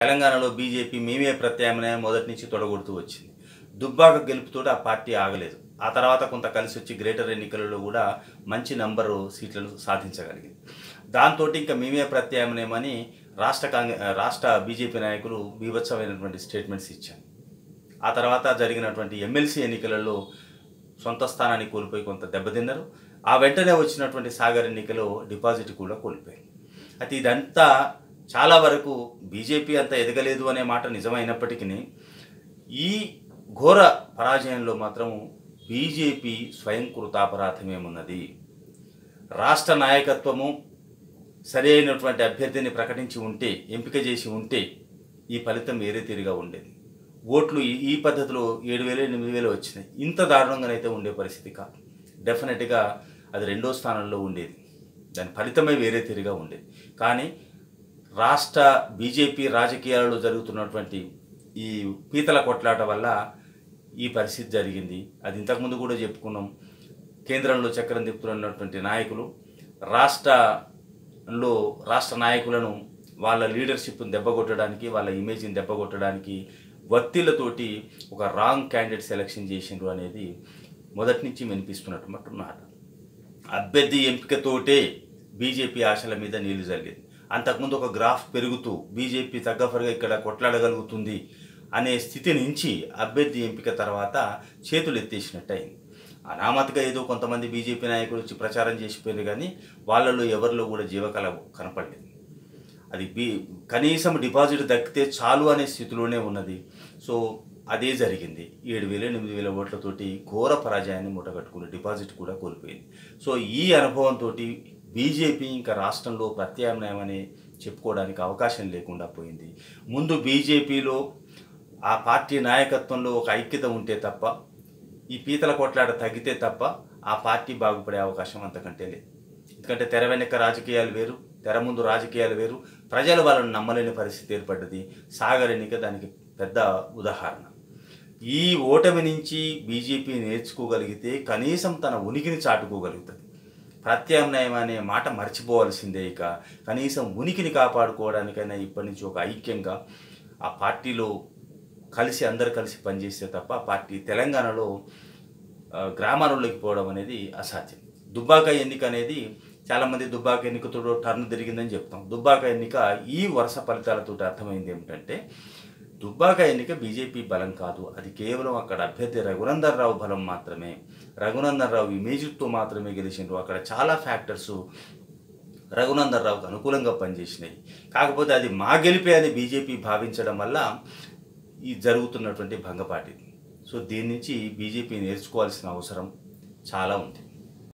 తెలంగాణలో బీజేపీ మేమే ప్రత్యామ్నాయం మొదటి నుంచి తొడగొడుతూ వచ్చింది దుబ్బాక గెలుపుతోటి ఆ పార్టీ ఆగలేదు ఆ తర్వాత కొంత కలిసి వచ్చి గ్రేటర్ ఎన్నికలలో కూడా మంచి నంబరు సీట్లను సాధించగలిగింది దాంతో ఇంకా మేమే ప్రత్యామ్నాయమని రాష్ట్ర కాంగ్రెస్ రాష్ట్ర బీజేపీ నాయకులు బీభత్సమైనటువంటి స్టేట్మెంట్స్ ఇచ్చారు ఆ తర్వాత జరిగినటువంటి ఎమ్మెల్సీ ఎన్నికలలో సొంత స్థానాన్ని కోల్పోయి కొంత దెబ్బతిన్నారు ఆ వెంటనే వచ్చినటువంటి సాగర్ ఎన్నికలో డిపాజిట్ కూడా కోల్పోయారు అయితే ఇదంతా చాలా వరకు బీజేపీ అంత ఎదగలేదు అనే మాట నిజమైనప్పటికీ ఈ ఘోర పరాజయంలో మాత్రం బీజేపీ స్వయంకృతాపరాధమేమున్నది రాష్ట్ర నాయకత్వము సరైనటువంటి అభ్యర్థిని ప్రకటించి ఉంటే ఎంపిక చేసి ఉంటే ఈ ఫలితం వేరే తీరుగా ఉండేది ఓట్లు ఈ- ఈ పద్ధతిలో ఏడు వేలు ఎనిమిది వేలు వచ్చినాయి ఇంత దారుణంగానైతే ఉండే పరిస్థితి కాదు డెఫినెట్గా అది రెండో స్థానంలో ఉండేది దాని ఫలితమే వేరే తీరుగా ఉండేది కానీ రాష్ట్ర బీజేపీ రాజకీయాలలో జరుగుతున్నటువంటి ఈ పీతల కొట్లాట వల్ల ఈ పరిస్థితి జరిగింది అది ఇంతకుముందు కూడా చెప్పుకున్నాం కేంద్రంలో చక్రం తిప్పుతున్నటువంటి నాయకులు రాష్ట్రంలో రాష్ట్ర నాయకులను వాళ్ళ లీడర్షిప్ని దెబ్బకొట్టడానికి వాళ్ళ ఇమేజ్ని దెబ్బకొట్టడానికి వత్తిళ్లతోటి ఒక రాంగ్ క్యాండిడేట్ సెలెక్షన్ చేసిండ్రు అనేది మొదటి నుంచి వినిపిస్తున్నటువంటి మాట అభ్యర్థి ఎంపికతోటే బీజేపీ ఆశల మీద నీళ్లు చల్లింది అంతకుముందు ఒక గ్రాఫ్ పెరుగుతూ బీజేపీ తగ్గఫరగా ఇక్కడ కొట్లాడగలుగుతుంది అనే స్థితి నుంచి అభ్యర్థి ఎంపిక తర్వాత చేతులు ఎత్తేసినట్టు అయింది అనామతిగా ఏదో కొంతమంది బీజేపీ నాయకులు వచ్చి ప్రచారం చేసిపోయారు కానీ వాళ్ళలో ఎవరిలో కూడా జీవకళ కనపడలేదు అది బీ కనీసం డిపాజిట్ దక్కితే చాలు అనే స్థితిలోనే ఉన్నది సో అదే జరిగింది ఏడు వేల ఎనిమిది వేల ఓట్లతోటి ఘోర పరాజయాన్ని మూటగట్టుకుని డిపాజిట్ కూడా కోల్పోయింది సో ఈ అనుభవంతో బీజేపీ ఇంకా రాష్ట్రంలో ప్రత్యామ్నాయం అని చెప్పుకోవడానికి అవకాశం లేకుండా పోయింది ముందు బీజేపీలో ఆ పార్టీ నాయకత్వంలో ఒక ఐక్యత ఉంటే తప్ప ఈ పీతల కొట్లాట తగ్గితే తప్ప ఆ పార్టీ బాగుపడే అవకాశం అంతకంటే లేదు ఎందుకంటే తెర వెనక రాజకీయాలు వేరు తెర ముందు రాజకీయాలు వేరు ప్రజలు వాళ్ళని నమ్మలేని పరిస్థితి ఏర్పడ్డది సాగర్ ఎన్నిక దానికి పెద్ద ఉదాహరణ ఈ ఓటమి నుంచి బీజేపీ నేర్చుకోగలిగితే కనీసం తన ఉనికిని చాటుకోగలుగుతుంది ప్రత్యామ్నాయం అనే మాట మర్చిపోవాల్సిందే ఇక కనీసం ఉనికిని కాపాడుకోవడానికైనా ఇప్పటి నుంచి ఒక ఐక్యంగా ఆ పార్టీలో కలిసి అందరు కలిసి పనిచేస్తే తప్ప ఆ పార్టీ తెలంగాణలో ఆ, గ్రామాలలోకి పోవడం అనేది అసాధ్యం దుబ్బాక ఎన్నిక అనేది చాలామంది దుబ్బాక ఎన్నికతో టర్న్ తిరిగిందని చెప్తాం దుబ్బాక ఎన్నిక ఈ వరుస ఫలితాలతో అర్థమైంది ఏమిటంటే దుబ్బాక ఎన్నిక బీజేపీ బలం కాదు అది కేవలం అక్కడ అభ్యర్థి రఘునందన్ రావు బలం మాత్రమే రఘునందన్ రావు ఇమేజ్తో మాత్రమే గెలిచిండ్రు అక్కడ చాలా ఫ్యాక్టర్స్ రఘునందన్ రావుకు అనుకూలంగా పనిచేసినాయి కాకపోతే అది మా గెలిపే అని బీజేపీ భావించడం వల్ల ఈ జరుగుతున్నటువంటి భంగపాటి సో దీని నుంచి బీజేపీ నేర్చుకోవాల్సిన అవసరం చాలా ఉంది